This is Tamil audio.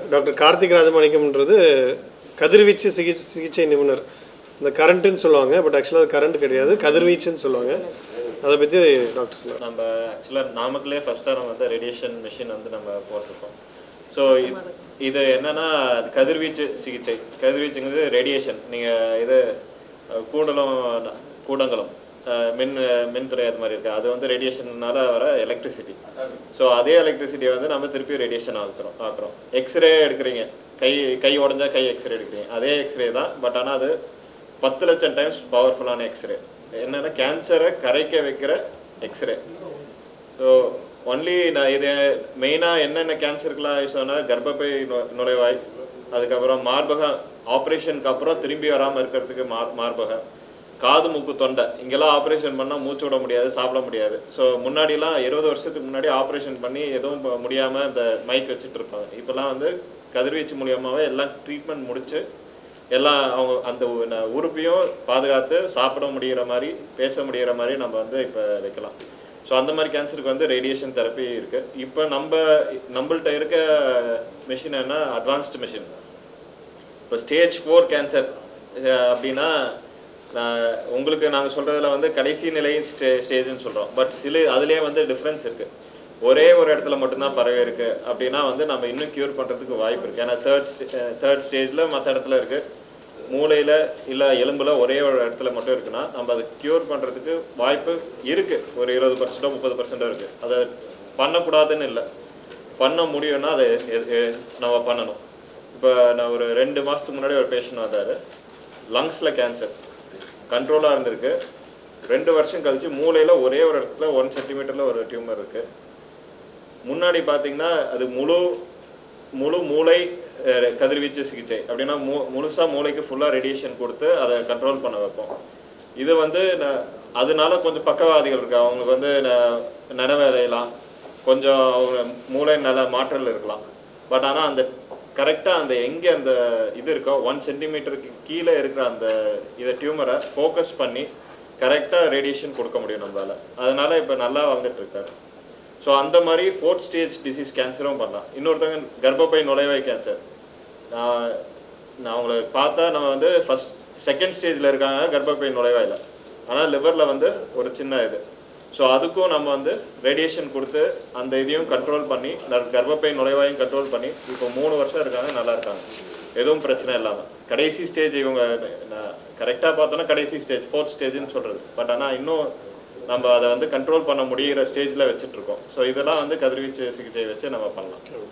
டாக்டர் கார்த்திக் ராஜமாணிக்கம்ன்றது கதிர்வீச்சு சிகிச்சை சிகிச்சை நிபுணர் இந்த கரண்ட்டுன்னு சொல்லுவாங்க பட் ஆக்சுவலாக அது கரண்ட் கிடையாது கதிர்வீச்சுன்னு சொல்லுவாங்க அதை பற்றி டாக்டர் சொல்லுவாங்க நம்ம ஆக்சுவலாக நாமக்கலே ஃபர்ஸ்ட் நம்ம வந்து ரேடியேஷன் மிஷின் வந்து நம்ம போட்டிருக்கோம் ஸோ இது என்னன்னா அது கதிர்வீச்சு சிகிச்சை கதிர்வீச்சுங்கிறது ரேடியேஷன் நீங்கள் இது அஹ், கூடலம் கூடங்களும் அஹ், மின் மின்துறை அது மாதிரி இருக்கு அது வந்து ரேடியேஷன்னால வர எலக்ட்ரிசிட்டி ஸோ அதே எலக்ட்ரிசிட்டியை வந்து நம்ம திருப்பி ரேடியேஷன் ஆக்குறோம் ஆக்குறோம் எக்ஸ்ரே எடுக்கிறீங்க கை கை உடஞ்சா கை எக்ஸ்ரே எடுக்கிறீங்க அதே எக்ஸ்ரே தான் பட் ஆனால் அது பத்து லட்சம் டைம்ஸ் பவர்ஃபுல்லான எக்ஸ்ரே என்னன்னா கேன்சரை கரைக்க வைக்கிற எக்ஸ்ரே ஸோ ஒன்லி நான் இது மெயினாக என்னென்ன கேன்சருக்குலாம் யூஸ் ஆனால் கர்ப்பப்பை நு- நுழைவாய் அதுக்கப்புறம் மார்பகம் ஆப்ரேஷனுக்கு அப்புறம் திரும்பி வராமல் இருக்கிறதுக்கு மார் மார்பகம் காது மூக்கு தொண்டை இங்கெல்லாம் ஆப்ரேஷன் பண்ணால் மூச்சு விட முடியாது சாப்பிட முடியாது ஸோ முன்னாடிலாம் இருபது வருஷத்துக்கு முன்னாடி ஆப்ரேஷன் பண்ணி எதுவும் ப- முடியாம இந்த மைக் வச்சுட்டு இருப்பாங்க இப்போல்லாம் வந்து கதிர்வீச்சு மூலியமாவே எல்லாம் ட்ரீட்மெண்ட் முடிச்சு எல்லாம் அவங்க அந்த உ- ந- உறுப்பையும் பாதுகாத்து சாப்பிட முடியிற மாதிரி பேச முடியிற மாதிரி நம்ம வந்து இப்போ வைக்கலாம் ஸோ அந்த மாதிரி கேன்சருக்கு வந்து ரேடியேஷன் தெரப்பி இருக்கு இப்போ நம்ம நம்மள்ட்ட இருக்க மிஷின் என்ன அட்வான்ஸ்டு மிஷின் இப்போ ஸ்டேஜ் ஃபோர் கேன்சர் அப்படின்னா நான் உங்களுக்கு நாங்கள் சொல்றதுல வந்து கடைசி நிலை ஸ்டே ஸ்டேஜ்னு சொல்றோம் பட் சில அதுலேயே வந்து டிஃப்ரென்ஸ் இருக்கு ஒரே ஒரு இடத்துல மட்டும்தான் பரவி இருக்கு அப்படின்னா வந்து நம்ம இன்னும் கியூர் பண்றதுக்கு வாய்ப்பு இருக்கு ஏன்னா தேர்ட் தேர்ட் ஸ்டேஜ்ல மற்ற இடத்துல இருக்கு மூளையில இல்ல எலும்புல ஒரே ஒரு இடத்துல மட்டும் இருக்குன்னா நம்ம அதை கியூர் பண்றதுக்கு வாய்ப்பு இருக்கு ஒரு இருபது பர்சன்டோ முப்பது பர்சன்டோ இருக்கு அதை பண்ணக்கூடாதுன்னு இல்லை பண்ண முடியும்னா அதை எ- எ- நம்ம பண்ணணும் இப்போ நான் ஒரு ரெண்டு மாசத்துக்கு முன்னாடி ஒரு பேஷண்ட் வந்தாரு லங்ஸ்ல கேன்சர் கண்ட்ரோலாக இருந்திருக்கு ரெண்டு வருஷம் கழிச்சு மூளையில ஒரே ஒரு இடத்துல ஒன் சென்டிமீட்டர்ல ஒரு டியூமர் இருக்கு முன்னாடி பாத்தீங்கன்னா அது முழு முழு மூளை அஹ், கதிர்வீச்சு சிகிச்சை அப்படின்னா மு முழுசா மூளைக்கு ஃபுல்லா ரேடியேஷன் கொடுத்து அதை கண்ட்ரோல் பண்ண வைப்போம் இது வந்து ந- அதனால கொஞ்சம் பக்கவாதிகள் இருக்கு அவங்களுக்கு வந்து ந- நனவேலையெல்லாம் கொஞ்சம் அவங்க மூளை நல மாற்றல் இருக்கலாம் பட் ஆனா அந்த கரெக்டா அந்த எங்க அந்த இது இருக்கோ ஒன் சென்டிமீட்டருக்கு கீழே இருக்கிற அந்த இதை டியூமரை ஃபோக்கஸ் பண்ணி கரெக்டா ரேடியேஷன் கொடுக்க முடியும் நம்மளால அதனால இப்ப நல்லா வந்துட்டு இருக்காரு ஸோ அந்த மாதிரி ஃபோர்த் ஸ்டேஜ் டிசீஸ் கேன்சரும் பண்ணலாம் இன்னொருத்தவங்க கர்ப்பப்பை நுழைவாய் கேன்சர் நான் நான் அவங்கள பார்த்தா நம்ம வந்து ஃபர்ஸ்ட் செகண்ட் ஸ்டேஜில் இருக்காங்க கர்ப்பப்பை நுழைவாயில் ஆனால் லிவரில் வந்து ஒரு சின்ன இது ஸோ அதுக்கும் நம்ம வந்து ரேடியேஷன் கொடுத்து அந்த இதையும் கண்ட்ரோல் பண்ணி நர்- கர்ப்பப்பை நுழைவாயும் கண்ட்ரோல் பண்ணி இப்போ மூணு வருஷம் இருக்காங்க நல்லா இருக்காங்க எதுவும் பிரச்சனை இல்லாமல் கடைசி ஸ்டேஜ் இவங்க நான் கரெக்டாக பார்த்தோன்னா கடைசி ஸ்டேஜ் ஃபோர்த் ஸ்டேஜ்னு சொல்கிறது பட் ஆனால் இன்னும் நம்ம அதை வந்து கண்ட்ரோல் பண்ண முடியிற ஸ்டேஜில் வச்சுட்டு இருக்கோம் ஸோ இதெல்லாம் வந்து கதிர்வீச்சு சிகிச்சை வச்சு நம்ம பண்ணலாம்